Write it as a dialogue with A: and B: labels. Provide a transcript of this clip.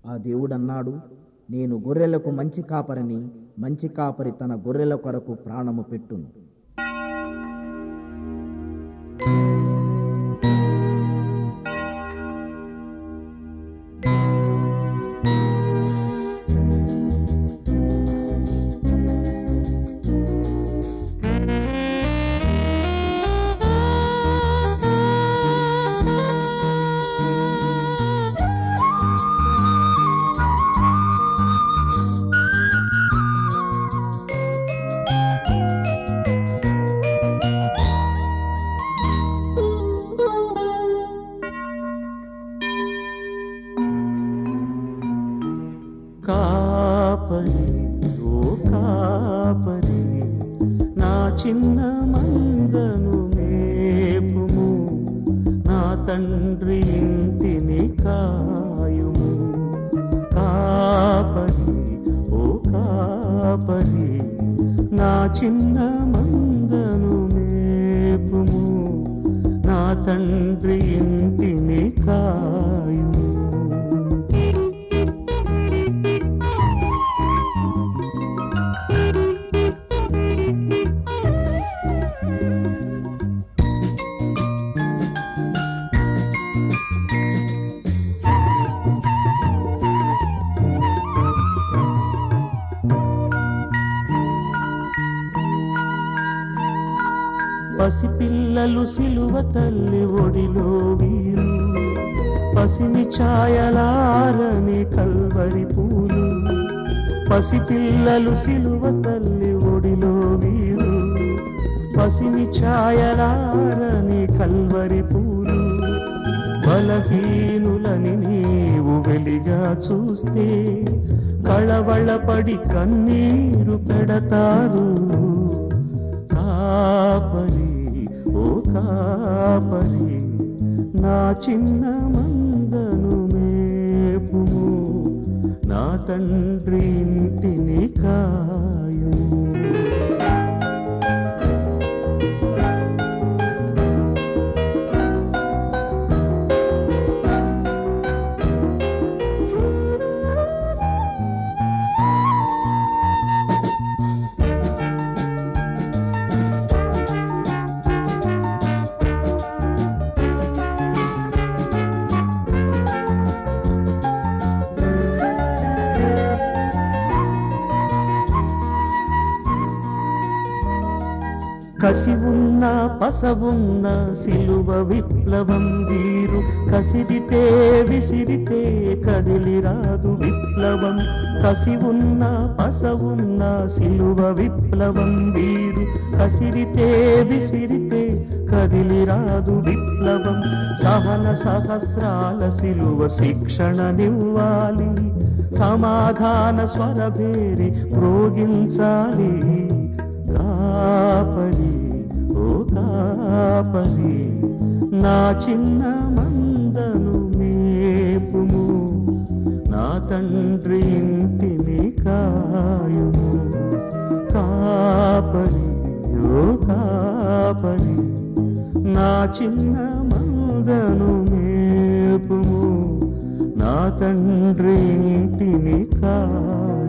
A: ఆ దేవుడన్నాడు నేను గొర్రెలకు మంచి కాపరిని మంచి కాపరి తన గొర్రెల కొరకు ప్రాణము పెట్టును
B: కాపరి ఓ కాపరి నా చిన్న మందను మేపుము నా తండ్రి ఇంటిని కాయుము కాపరి ఓ కాపరి నా చిన్న మందను మేపుము నా తండ్రి ఇంటిని కాయుము పసిపిల్లలు సిలువ తల్లి ఒడిలో వీరు పసిమి ఛాయలారని కల్వరి పూలు పసిపిల్లలు సిలువ తల్లి ఒడిలో వీరు పసిమి ఛాయలారని కల్వరి పూలు బలహీనులని నీవు వెలిగా చూస్తే కళవళపడి కన్నీరు పెడతారు కాపరి ఓ కాపరి నా చిన్న మందను మేపుము నా తండ్రి ఇంటిని కాయుము కసి ఉన్న పసవున్న సిలువ విప్లవం వీరు కసిరితే విసిరితే కదిలిరాదు విప్లవం కసి ఉన్న పసవున్న సిలువ విప్లవం వీరు కసిరితే విసిరితే కదిలిరాదు విప్లవం సహన సహస్రాల సిలువ శిక్షణనివ్వాలి సమాధాన స్వరభేరి ప్రోగించాలి కాపరి ఓ కాపరి నా చిన్న మందను మేపుము నా తండ్రి ఇంటిని కాయుము కాపరి ఓ కాపరి నా చిన్న మందను మేపుము నా తండ్రి ఇంటిని కాయుము